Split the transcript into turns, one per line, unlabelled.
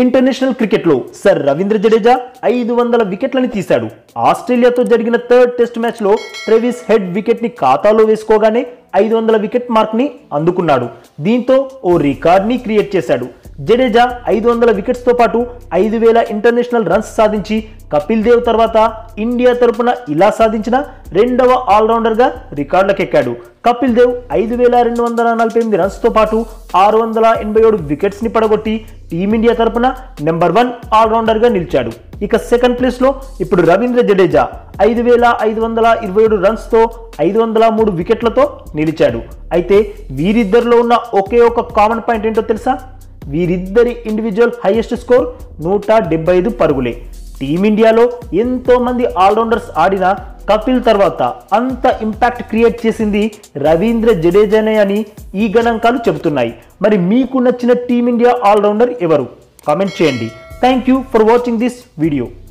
international క్రికెట్లో sir Ravindra Jadeja ఐదు వందల వికెట్లని తీశాడు ఆస్ట్రేలియాతో జరిగిన థర్డ్ టెస్ట్ మ్యాచ్లో ట్రెవిస్ హెడ్ వికెట్ని ఖాతాలో వేసుకోగానే ఐదు వందల వికెట్ మార్క్ని అందుకున్నాడు దీంతో ఓ రికార్డ్ని క్రియేట్ చేశాడు జడేజా ఐదు వందల వికెట్స్తో పాటు ఐదు వేల ఇంటర్నేషనల్ రన్స్ సాధించి కపిల్ దేవ్ తర్వాత ఇండియా తరపున ఇలా సాధించిన రెండవ ఆల్రౌండర్గా రికార్డులకెక్కాడు కపిల్ దేవ్ ఐదు వేల రెండు వందల నలభై ఎనిమిది రన్స్తో పాటు ఆరు వందల ఎనభై ఏడు వికెట్స్ని పడగొట్టి టీమిండియా తరపున నెంబర్ వన్ ఆల్రౌండర్గా నిలిచాడు ఇక సెకండ్ ప్లేస్లో ఇప్పుడు రవీంద్ర జడేజా ఐదు వేల ఐదు వందల ఇరవై ఏడు రన్స్తో ఐదు వందల మూడు వికెట్లతో నిలిచాడు అయితే వీరిద్దరిలో ఉన్న ఒకే ఒక కామన్ పాయింట్ ఏంటో తెలుసా వీరిద్దరి ఇండివిజువల్ హైయెస్ట్ స్కోర్ నూట డెబ్బై ఐదు పరుగులే టీమిండియాలో ఎంతో మంది ఆల్రౌండర్స్ ఆడిన కపిల్ తర్వాత అంత ఇంపాక్ట్ క్రియేట్ చేసింది రవీంద్ర జడేజానే అని ఈ గణాంకాలు చెబుతున్నాయి మరి మీకు నచ్చిన టీమిండియా ఆల్రౌండర్ ఎవరు కామెంట్ చేయండి thank you for watching this video